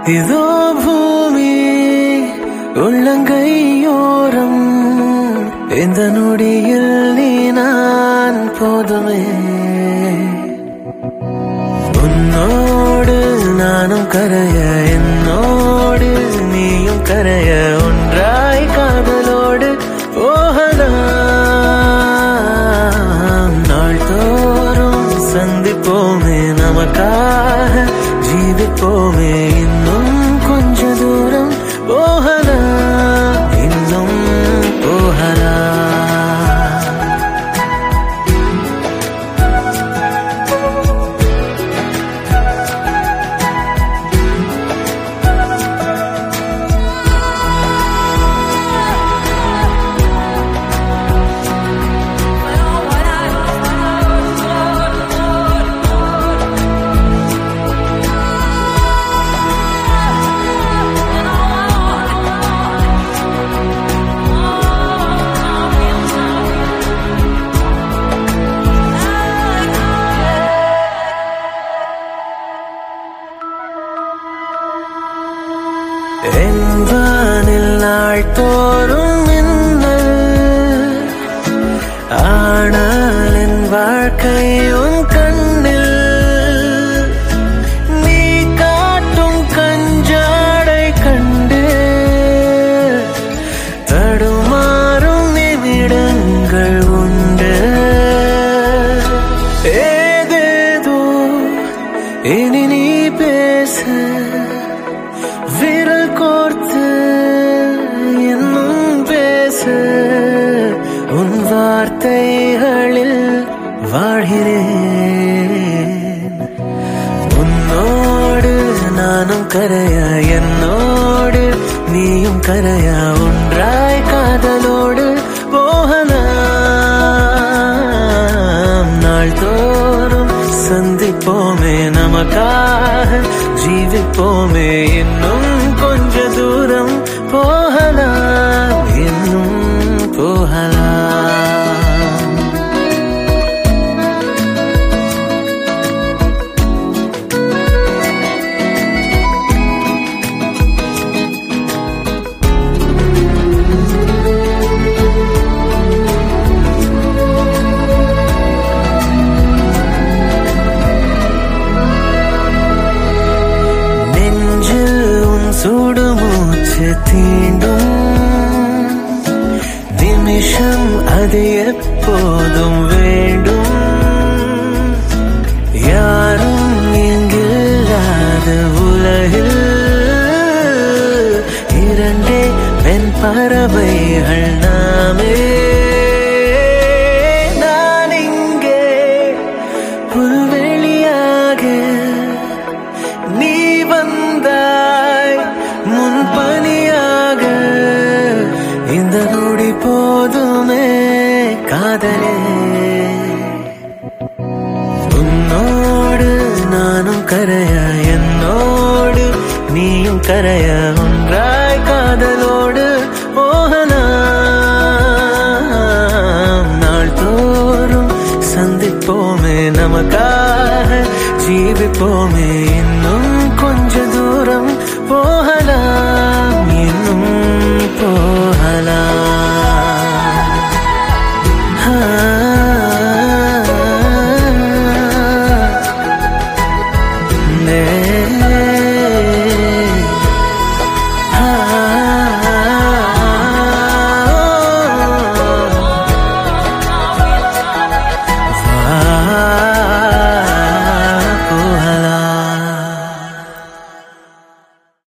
இதோ பூமி உள்ளங்கையோரம் இந்த நொடியில் நீ நான் போதுமே உன்னோடு நானும் கரைய என்னோடு நீயும் கரைய ஒன்றாய் காதலோடு போகலாம் நாள்தோறும் சந்திப்போமே நமக்காக ஜீவிப்போமே இன்னும் கொஞ்ச தூரம் போகலாம் இன்னும் போகலாம் என்பானில் நாள் தோறும் மின்னல் ஆனால் என் வாழ்க்கை உன் கண்ணில் நீ காட்டும் கஞ்சாடை கண்டு தடுமாறும் நிமிடங்கள் உண்டு ஏதேதோ இனி நீ பேச விரல் கோர்த்து இன்னும் பேச உன் வார்த்தைகளில் வாழ்கிறேன் உன்னோடு நானும் கரையா என்னோடு நீயும் கரையா ஒன்றாய் காதலோடு போகலாம் நாள்தோறும் சந்திப்போமே நமக்காக ஜீவிப்போமே இன்னும் கொஞ்ச தூரம் போகலாம் இன்னும் போகலாம் நெஞ்சில் உன் சூடு மூச்சு தீண்டும் நிமிஷம் அது எப்போதும் வேண்டும் யாரும் இங்கில்லாத உலகில் இரண்டே பெண் பறவைகள் நாமே நான் இங்கே புல்வெளியாக நீ வந்தாய் முன்பனியாக இந்த நொடி போதுமே காதலே உன்னோடு நானும் கரையா என்னோடு நீயும் கரையா ஒன்றாய் காதலோடு போகலாம் நாள்தோறும் சந்திப்போமே நமக்காக ஜீவிப்போமே இன்னும் கொஞ்ச